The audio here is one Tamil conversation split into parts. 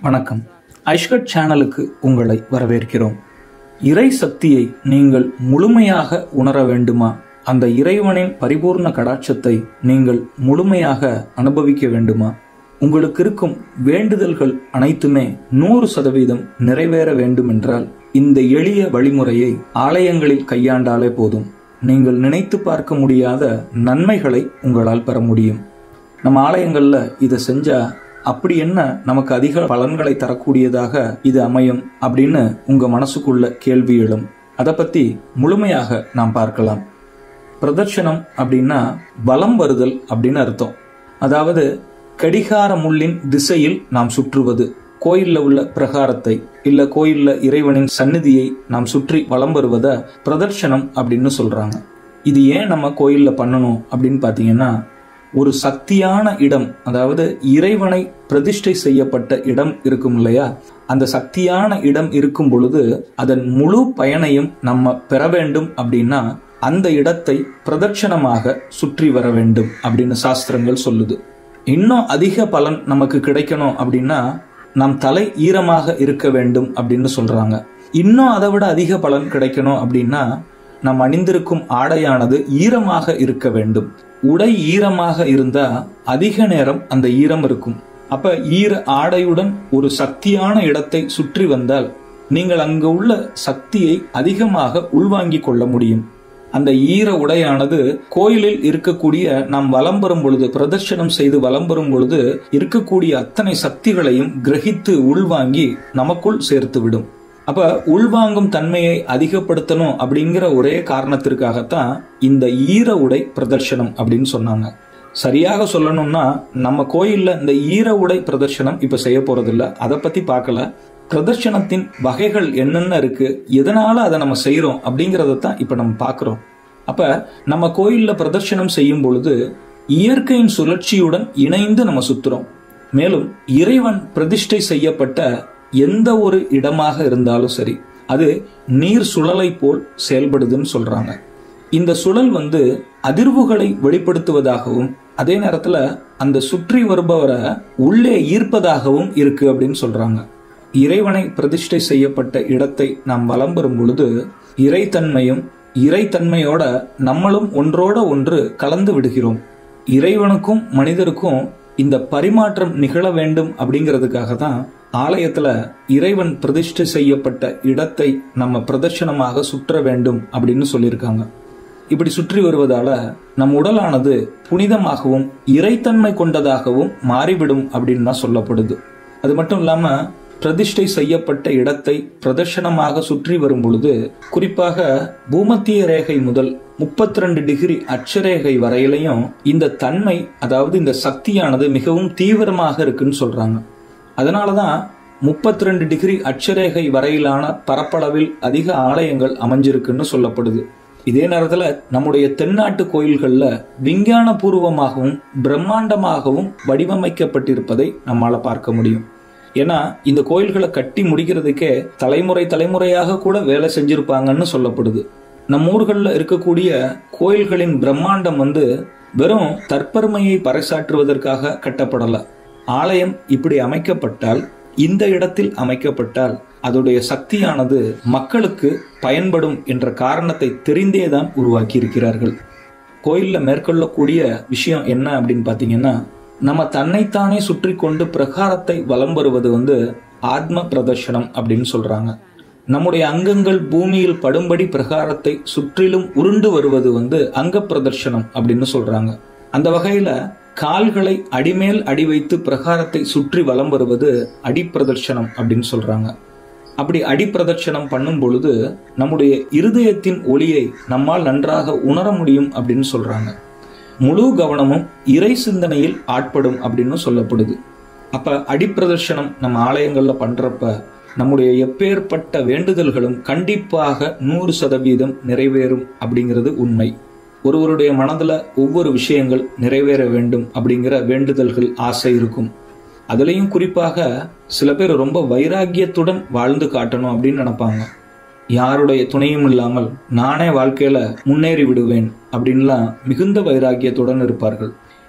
வணக்கம் ஐஷ்கட் சேனலுக்கு உங்களை வரவேற்கிறோம் இறை சக்தியை நீங்கள் முழுமையாக உணர வேண்டுமா அந்த இறைவனின் பரிபூர்ண கடாட்சத்தை நீங்கள் முழுமையாக அனுபவிக்க வேண்டுமா உங்களுக்கு இருக்கும் வேண்டுதல்கள் அனைத்துமே நூறு சதவீதம் நிறைவேற வேண்டுமென்றால் இந்த எளிய வழிமுறையை ஆலயங்களில் கையாண்டாலே போதும் நீங்கள் நினைத்து பார்க்க முடியாத நன்மைகளை உங்களால் பெற முடியும் நம்ம ஆலயங்கள்ல இதை செஞ்சா அப்படி என்ன நமக்கு அதிக பலன்களை தரக்கூடியதாக இது அமையும் அப்படின்னு உங்க மனசுக்குள்ள கேள்வி எழும் அதை பத்தி முழுமையாக நாம் பார்க்கலாம் பிரதர்ஷனம் அப்படின்னா வலம் வருதல் அப்படின்னு அர்த்தம் அதாவது கடிகார முள்ளின் திசையில் நாம் சுற்றுவது கோயில்ல உள்ள பிரகாரத்தை இல்ல கோயில்ல இறைவனின் சந்நிதியை நாம் சுற்றி வலம் வருவத பிரதர்ஷனம் அப்படின்னு சொல்றாங்க இது ஏன் நம்ம கோயில்ல பண்ணணும் அப்படின்னு பாத்தீங்கன்னா ஒரு சக்தியான இடம் அதாவது இறைவனை பிரதிஷ்டை செய்யப்பட்ட இடம் இருக்கும் இல்லையா அந்த சக்தியான இடம் இருக்கும் பொழுது அதன் முழு பயனையும் நம்ம பெற வேண்டும் அப்படின்னா அந்த இடத்தை பிரதட்சணமாக சுற்றி வர வேண்டும் அப்படின்னு சாஸ்திரங்கள் சொல்லுது இன்னும் அதிக பலன் நமக்கு கிடைக்கணும் அப்படின்னா நம் தலை ஈரமாக இருக்க வேண்டும் அப்படின்னு சொல்றாங்க இன்னும் அதை விட அதிக பலன் கிடைக்கணும் அப்படின்னா நாம் அணிந்திருக்கும் ஆடையானது ஈரமாக இருக்க வேண்டும் உடை ஈரமாக இருந்தா அதிக நேரம் அந்த ஈரம் இருக்கும் அப்ப ஈர ஆடையுடன் ஒரு சக்தியான இடத்தை சுற்றி வந்தால் நீங்கள் அங்கு உள்ள சக்தியை அதிகமாக உள்வாங்கிக் கொள்ள முடியும் அந்த ஈர உடையானது கோயிலில் இருக்கக்கூடிய நாம் வலம் வரும் பொழுது பிரதர்ஷனம் செய்து வலம் வரும் பொழுது இருக்கக்கூடிய அத்தனை சக்திகளையும் கிரகித்து உள்வாங்கி நமக்குள் சேர்த்து விடும் அப்ப உள்வாங்கும் தன்மையை அதிகப்படுத்தணும் அப்படிங்கிற ஒரே காரணத்திற்காகத்தான் இந்த ஈர உடை பிரதர்ஷனம் அப்படின்னு சொன்னாங்க சரியாக சொல்லணும்னா நம்ம கோயில்ல இந்த ஈர உடை பிரதர்ஷனம் இப்ப செய்ய போறதில்ல அதை பத்தி பார்க்கல பிரதர்ஷனத்தின் வகைகள் என்னென்ன இருக்கு எதனால அதை நம்ம செய்யறோம் அப்படிங்கறத தான் இப்ப நம்ம பாக்குறோம் அப்ப நம்ம கோயில்ல பிரதர்ஷனம் செய்யும் பொழுது இயற்கையின் சுழற்சியுடன் இணைந்து நம்ம சுத்துறோம் மேலும் இறைவன் பிரதிஷ்டை செய்யப்பட்ட எந்த ஒரு இடமாக இருந்தாலும் சரி அது நீர் சுழலை போல் செயல்படுதுன்னு சொல்றாங்க இந்த சுழல் வந்து அதிர்வுகளை வெளிப்படுத்துவதாகவும் அதே நேரத்துல அந்த சுற்றி வருபவரை உள்ளே ஈர்ப்பதாகவும் இருக்கு அப்படின்னு சொல்றாங்க இறைவனை பிரதிஷ்டை செய்யப்பட்ட இடத்தை நாம் வலம் வரும் பொழுது இறைத்தன்மையும் இறைத்தன்மையோட நம்மளும் ஒன்றோட ஒன்று கலந்து விடுகிறோம் இறைவனுக்கும் மனிதருக்கும் இந்த பரிமாற்றம் நிகழ வேண்டும் அப்படிங்கிறதுக்காக தான் ஆலயத்துல இறைவன் பிரதிஷ்டை செய்யப்பட்ட இடத்தை நம்ம பிரதர்ஷனமாக சுற்ற வேண்டும் அப்படின்னு சொல்லியிருக்காங்க இப்படி சுற்றி வருவதால நம் உடலானது புனிதமாகவும் இறைத்தன்மை கொண்டதாகவும் மாறிவிடும் அப்படின்னு தான் சொல்லப்படுது அது மட்டும் இல்லாம பிரதிஷ்டை செய்யப்பட்ட இடத்தை பிரதர்ஷனமாக சுற்றி வரும் பொழுது குறிப்பாக பூமத்திய ரேகை முதல் முப்பத்தி ரெண்டு டிகிரி அட்சரேகை வரையிலையும் இந்த தன்மை அதாவது இந்த சக்தியானது மிகவும் தீவிரமாக இருக்குன்னு சொல்றாங்க அதனாலதான் முப்பத்தி ரெண்டு டிகிரி அட்சரேகை வரையிலான பரப்பளவில் அதிக ஆலயங்கள் அமைஞ்சிருக்குன்னு சொல்லப்படுது இதே நேரத்துல நம்முடைய தென்னாட்டு கோயில்கள்ல விஞ்ஞான பூர்வமாகவும் பிரம்மாண்டமாகவும் வடிவமைக்கப்பட்டிருப்பதை நம்மால பார்க்க முடியும் ஏன்னா இந்த கோயில்களை கட்டி முடிக்கிறதுக்கே தலைமுறை தலைமுறையாக கூட வேலை செஞ்சிருப்பாங்கன்னு சொல்லப்படுது நம்ம ஊர்களில் இருக்கக்கூடிய கோயில்களின் பிரம்மாண்டம் வந்து வெறும் தற்பெருமையை பறைசாற்றுவதற்காக கட்டப்படல ஆலயம் இப்படி அமைக்கப்பட்டால் இந்த இடத்தில் அமைக்கப்பட்டால் அதோடைய சக்தியானது மக்களுக்கு பயன்படும் என்ற காரணத்தை தெரிந்தேதான் உருவாக்கி இருக்கிறார்கள் கோயில்ல மேற்கொள்ளக்கூடிய விஷயம் என்ன அப்படின்னு பாத்தீங்கன்னா நம்ம தன்னைத்தானே சுற்றி கொண்டு பிரகாரத்தை வலம் வருவது வந்து ஆத்ம பிரதர்ஷனம் அப்படின்னு சொல்றாங்க நம்முடைய அங்கங்கள் பூமியில் படும்படி பிரகாரத்தை சுற்றிலும் உருண்டு வருவது வந்து அங்க பிரதர்ஷனம் அப்படின்னு சொல்றாங்க அந்த வகையில கால்களை அடிமேல் அடி வைத்து பிரகாரத்தை சுற்றி வலம் வருவது அடிப்பிரதர்ஷனம் அப்படின்னு சொல்றாங்க அப்படி அடிப்பிரதட்சணம் பண்ணும் பொழுது நம்முடைய இருதயத்தின் ஒளியை நம்மால் நன்றாக உணர முடியும் அப்படின்னு சொல்றாங்க முழு கவனமும் இறை சிந்தனையில் ஆட்படும் அப்படின்னு சொல்லப்படுது அப்ப அடிப்பிரதர்ஷனம் நம்ம ஆலயங்கள்ல பண்றப்ப நம்முடைய எப்பேற்பட்ட வேண்டுதல்களும் கண்டிப்பாக நூறு சதவீதம் நிறைவேறும் அப்படிங்கிறது உண்மை ஒருவருடைய மனதுல ஒவ்வொரு விஷயங்கள் நிறைவேற வேண்டும் அப்படிங்கிற வேண்டுதல்கள் ஆசை இருக்கும் அதுலயும் குறிப்பாக சில பேர் ரொம்ப வைராக்கியத்துடன் வாழ்ந்து காட்டணும் அப்படின்னு நினைப்பாங்க யாருடைய துணையும் இல்லாமல் நானே வாழ்க்கையில முன்னேறி விடுவேன் அப்படின்லாம் மிகுந்த வைராக்கியத்துடன் இருப்பார்கள்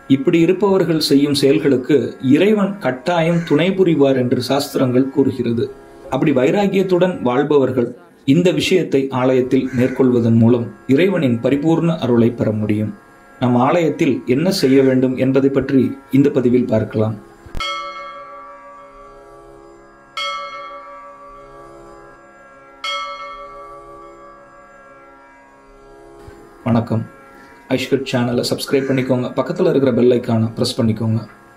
இப்படி இருப்பவர்கள் செய்யும் செயல்களுக்கு இறைவன் கட்டாயம் துணை புரிவார் என்று சாஸ்திரங்கள் கூறுகிறது அப்படி வைராகியத்துடன் வாழ்பவர்கள் இந்த விஷயத்தை ஆலயத்தில் மேற்கொள்வதன் மூலம் இறைவனின் பரிபூர்ண அருளை பெற முடியும் நம் ஆலயத்தில் என்ன செய்ய வேண்டும் என்பதை பற்றி இந்த பதிவில் பார்க்கலாம் வணக்கம் ஐஷ்கட் சேனலை சப்ஸ்கிரைப் பண்ணிக்கோங்க பக்கத்தில் இருக்கிற பெல் ஐக்கானை ப்ரெஸ் பண்ணிக்கோங்க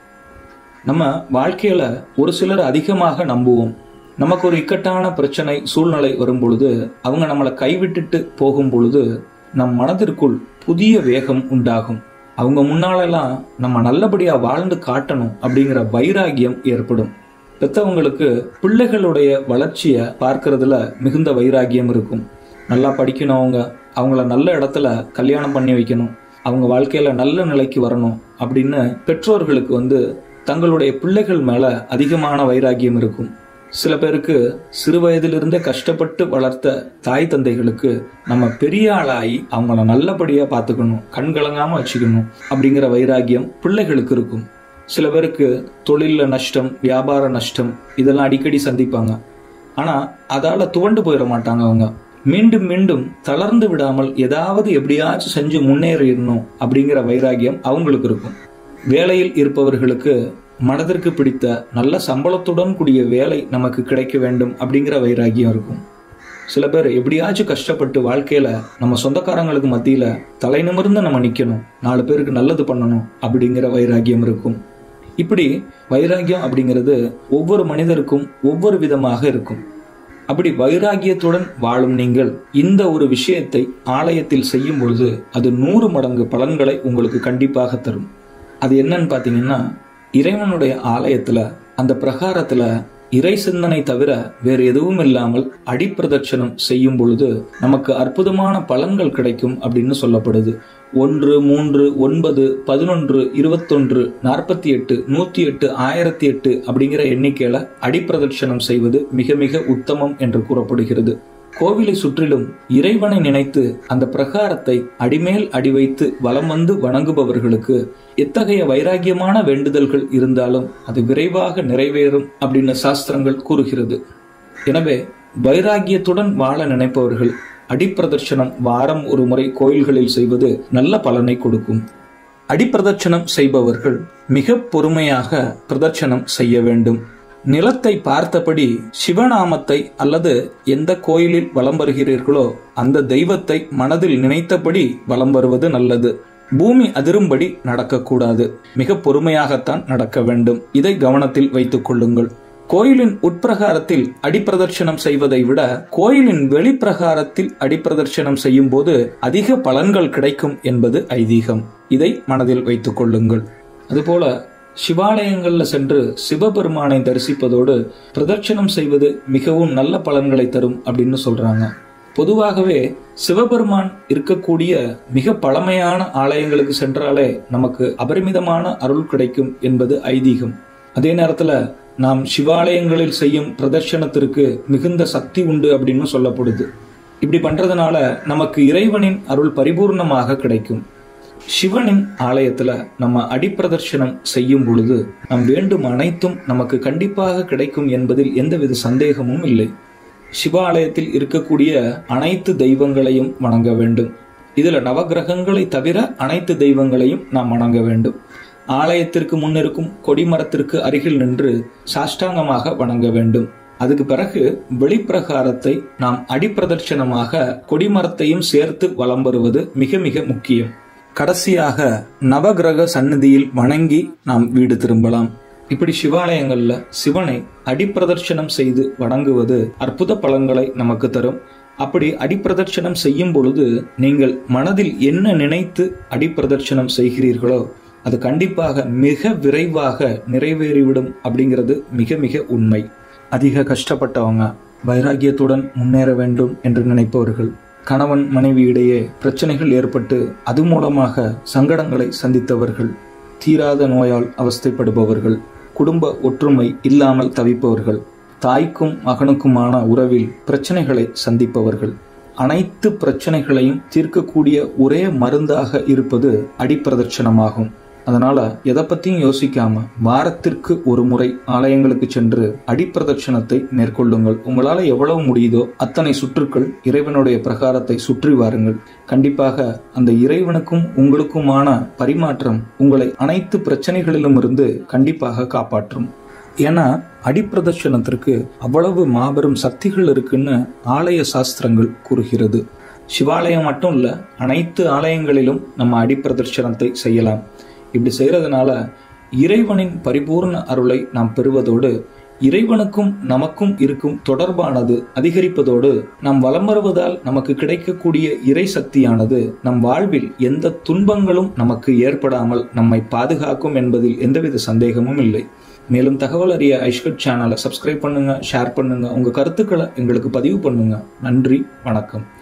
நம்ம வாழ்க்கையில ஒரு சிலர் அதிகமாக நம்புவோம் நமக்கு ஒரு இக்கட்டான பிரச்சனை சூழ்நிலை வரும் பொழுது அவங்க நம்மளை கைவிட்டுட்டு போகும் பொழுது நம் மனதிற்குள் புதிய வேகம் உண்டாகும் அவங்க முன்னாலெல்லாம் நம்ம நல்லபடியா வாழ்ந்து காட்டணும் அப்படிங்கிற வைராகியம் ஏற்படும் பெத்தவங்களுக்கு பிள்ளைகளுடைய வளர்ச்சியை பார்க்கறதுல மிகுந்த வைராகியம் இருக்கும் நல்லா படிக்கணும் அவங்க அவங்கள நல்ல இடத்துல கல்யாணம் பண்ணி வைக்கணும் அவங்க வாழ்க்கையில நல்ல நிலைக்கு வரணும் அப்படின்னு பெற்றோர்களுக்கு வந்து தங்களுடைய பிள்ளைகள் மேல அதிகமான வைராகியம் இருக்கும் சில பேருக்கு சிறு வயதிலிருந்தே கஷ்டப்பட்டு வளர்த்த தாய் தந்தைகளுக்கு நம்ம பெரிய ஆளாகி அவங்கள நல்லபடியா பார்த்துக்கணும் கண் கலங்காம வச்சுக்கணும் அப்படிங்கிற வைராகியம் பிள்ளைகளுக்கு இருக்கும் சில பேருக்கு தொழில நஷ்டம் வியாபார நஷ்டம் இதெல்லாம் அடிக்கடி சந்திப்பாங்க ஆனா அதால துவண்டு போயிட மாட்டாங்க அவங்க மீண்டும் மீண்டும் தளர்ந்து விடாமல் ஏதாவது எப்படியாச்சும் செஞ்சு முன்னேறிடணும் அப்படிங்கிற வைராகியம் அவங்களுக்கு இருக்கும் வேலையில் இருப்பவர்களுக்கு மனதிற்கு பிடித்த நல்ல சம்பளத்துடன் கூடிய வேலை நமக்கு கிடைக்க வேண்டும் அப்படிங்கிற வைராகியம் இருக்கும் சில பேர் எப்படியாச்சும் கஷ்டப்பட்டு வாழ்க்கையில நம்ம சொந்தக்காரங்களுக்கு மத்தியில தலை நிமிர்ந்து நம்ம நிக்கணும் நாலு பேருக்கு நல்லது பண்ணணும் அப்படிங்கிற வைராகியம் இருக்கும் இப்படி வைராகியம் அப்படிங்கிறது ஒவ்வொரு மனிதருக்கும் ஒவ்வொரு விதமாக இருக்கும் அப்படி வைராகியத்துடன் வாழும் நீங்கள் இந்த ஒரு விஷயத்தை ஆலயத்தில் செய்யும் பொழுது அது நூறு மடங்கு பலன்களை உங்களுக்கு கண்டிப்பாக தரும் அது என்னன்னு பாத்தீங்கன்னா இறைவனுடைய ஆலயத்துல அந்த பிரகாரத்துல இறை சிந்தனை தவிர வேறு எதுவும் இல்லாமல் அடிப்பிரதட்சணம் செய்யும் பொழுது நமக்கு அற்புதமான பலன்கள் கிடைக்கும் அப்படின்னு சொல்லப்படுது ஒன்று மூன்று ஒன்பது பதினொன்று இருபத்தொன்று நாற்பத்தி எட்டு நூத்தி எட்டு ஆயிரத்தி எட்டு அப்படிங்கிற எண்ணிக்கையில அடிப்பிரதட்சணம் செய்வது மிக மிக உத்தமம் என்று கூறப்படுகிறது கோவிலை சுற்றிலும் இறைவனை நினைத்து அந்த பிரகாரத்தை அடிமேல் அடி வைத்து வலம் வந்து வணங்குபவர்களுக்கு எத்தகைய வைராகியமான வேண்டுதல்கள் இருந்தாலும் அது விரைவாக நிறைவேறும் அப்படின்னு சாஸ்திரங்கள் கூறுகிறது எனவே வைராகியத்துடன் வாழ நினைப்பவர்கள் அடிப்பிரதர்ஷனம் வாரம் ஒரு முறை கோயில்களில் செய்வது நல்ல பலனை கொடுக்கும் அடிப்பிரதட்சணம் செய்பவர்கள் மிக பொறுமையாக பிரதட்சணம் செய்ய வேண்டும் நிலத்தை பார்த்தபடி சிவநாமத்தை அல்லது எந்த கோயிலில் வலம் வருகிறீர்களோ அந்த தெய்வத்தை மனதில் நினைத்தபடி வலம் வருவது நல்லது பூமி அதிரும்படி நடக்கக்கூடாது மிக பொறுமையாகத்தான் நடக்க வேண்டும் இதை கவனத்தில் வைத்துக் கொள்ளுங்கள் கோயிலின் உட்பிரகாரத்தில் அடிப்பிரதர்ஷனம் செய்வதை விட கோயிலின் வெளிப்பிரகாரத்தில் அடிப்பிரதர்ஷனம் செய்யும் போது அதிக பலன்கள் கிடைக்கும் என்பது ஐதீகம் இதை மனதில் வைத்துக் கொள்ளுங்கள் அதுபோல சிவாலயங்கள்ல சென்று சிவபெருமானை தரிசிப்பதோடு பிரதட்சணம் செய்வது மிகவும் நல்ல பலன்களை தரும் அப்படின்னு சொல்றாங்க பொதுவாகவே சிவபெருமான் இருக்கக்கூடிய மிக பழமையான ஆலயங்களுக்கு சென்றாலே நமக்கு அபரிமிதமான அருள் கிடைக்கும் என்பது ஐதீகம் அதே நேரத்துல நாம் சிவாலயங்களில் செய்யும் பிரதர்ஷனத்திற்கு மிகுந்த சக்தி உண்டு அப்படின்னு சொல்லப்படுது இப்படி பண்றதுனால நமக்கு இறைவனின் அருள் பரிபூர்ணமாக கிடைக்கும் சிவனின் ஆலயத்துல நம்ம அடிப்பிரதர்ஷனம் செய்யும் பொழுது நம் வேண்டும் அனைத்தும் நமக்கு கண்டிப்பாக கிடைக்கும் என்பதில் எந்தவித சந்தேகமும் இல்லை சிவாலயத்தில் இருக்கக்கூடிய அனைத்து தெய்வங்களையும் வணங்க வேண்டும் இதுல நவகிரகங்களை தவிர அனைத்து தெய்வங்களையும் நாம் வணங்க வேண்டும் ஆலயத்திற்கு முன்னிருக்கும் கொடிமரத்திற்கு அருகில் நின்று சாஷ்டாங்கமாக வணங்க வேண்டும் அதுக்கு பிறகு வெளிப்பிரகாரத்தை நாம் அடிப்பிரதட்சணமாக கொடிமரத்தையும் சேர்த்து வலம் வருவது மிக மிக முக்கியம் கடைசியாக நவகிரக சந்நிதியில் வணங்கி நாம் வீடு திரும்பலாம் இப்படி சிவாலயங்கள்ல சிவனை அடிப்பிரதர்ஷனம் செய்து வணங்குவது அற்புத பலன்களை நமக்கு தரும் அப்படி அடிப்பிரதட்சணம் செய்யும் பொழுது நீங்கள் மனதில் என்ன நினைத்து அடிப்பிரதட்சணம் செய்கிறீர்களோ அது கண்டிப்பாக மிக விரைவாக நிறைவேறிவிடும் அப்படிங்கிறது மிக மிக உண்மை அதிக கஷ்டப்பட்டவங்க வைராகியத்துடன் முன்னேற வேண்டும் என்று நினைப்பவர்கள் கணவன் மனைவி இடையே பிரச்சனைகள் ஏற்பட்டு அது மூலமாக சங்கடங்களை சந்தித்தவர்கள் தீராத நோயால் அவஸ்தைப்படுபவர்கள் குடும்ப ஒற்றுமை இல்லாமல் தவிப்பவர்கள் தாய்க்கும் மகனுக்குமான உறவில் பிரச்சனைகளை சந்திப்பவர்கள் அனைத்து பிரச்சனைகளையும் தீர்க்கக்கூடிய ஒரே மருந்தாக இருப்பது அடிப்பிரதட்சணமாகும் அதனால எதை பத்தியும் யோசிக்காம வாரத்திற்கு ஒரு முறை ஆலயங்களுக்கு சென்று அடிப்பிரதட்சணத்தை மேற்கொள்ளுங்கள் உங்களால எவ்வளவு முடியுதோ அத்தனை சுற்றுக்கள் இறைவனுடைய பிரகாரத்தை சுற்றி வாருங்கள் கண்டிப்பாக அந்த இறைவனுக்கும் உங்களுக்குமான பரிமாற்றம் உங்களை அனைத்து பிரச்சனைகளிலும் இருந்து கண்டிப்பாக காப்பாற்றும் ஏன்னா அடிப்பிரதட்சணத்திற்கு அவ்வளவு மாபெரும் சக்திகள் இருக்குன்னு ஆலய சாஸ்திரங்கள் கூறுகிறது சிவாலயம் மட்டும் இல்ல அனைத்து ஆலயங்களிலும் நம்ம அடிப்பிரதட்சணத்தை செய்யலாம் இப்படி செய்யறதுனால இறைவனின் பரிபூர்ண அருளை நாம் பெறுவதோடு இறைவனுக்கும் நமக்கும் இருக்கும் தொடர்பானது அதிகரிப்பதோடு நாம் வலம் வருவதால் நமக்கு கிடைக்கக்கூடிய இறை சக்தியானது நம் வாழ்வில் எந்த துன்பங்களும் நமக்கு ஏற்படாமல் நம்மை பாதுகாக்கும் என்பதில் எந்தவித சந்தேகமும் இல்லை மேலும் தகவல் அறிய ஐஷ்கட் சேனலை சப்ஸ்கிரைப் பண்ணுங்க ஷேர் பண்ணுங்க உங்க கருத்துக்களை எங்களுக்கு பதிவு பண்ணுங்க நன்றி வணக்கம்